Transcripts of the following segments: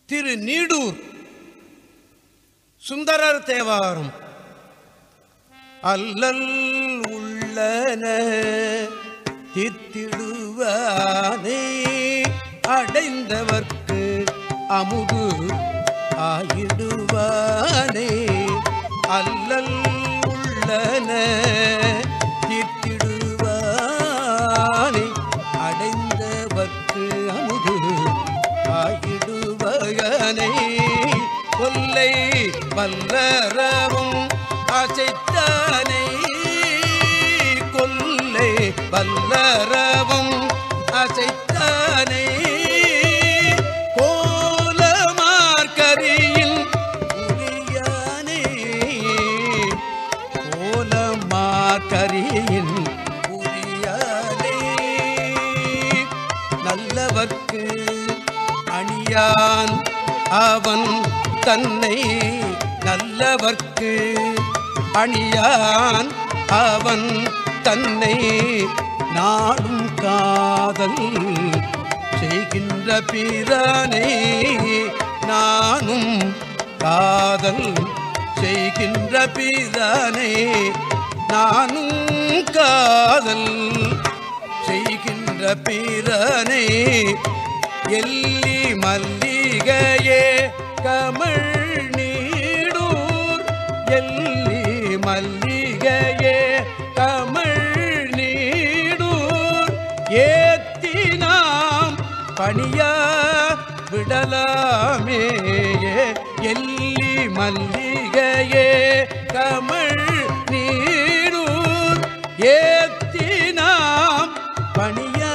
திரு நீடூர் சுந்தரர் தேவாரம் அல்லல் உள்ளன தித்திடுவானே அடைந்தவர்க்கு அமுது ஆயிடுவானே அல்லல் உள்ளன தித்திடுவானே அடைந்தவர்க்கு அமுது ஆயிடுவகனை கொல்லை வல்லரவும் அசைத்தானை கொல்லை வல்லரவும் அசைத்தானை கோலமார்கரியின் உரியானே கோலமார்கரியின் உரியானே நல்லவர்க்கு அணியான் அவன் தன்னை நல்லவர்க்கு அணியான் அவன் தன்னை நாடும் காதல் செய்கின்ற பிரானே நானும் காதல் செய்கின்ற பிரானே நானும் காதல் செய்கின்ற பிறனை எல்லி மல்லிகையே கமழ் நீடூர் எல்லி மல்லிகையே கமழ் நீடூர் ஏத்தினாம் பணியா விடலாமே எல்லி மல்லிகையே கமழ் நீடூர் ஏத்தினாம் பணியா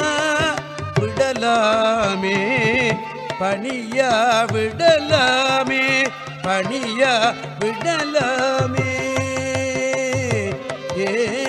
விடலாமே பணியா விடலாமே பணியா விடலாமே ஏ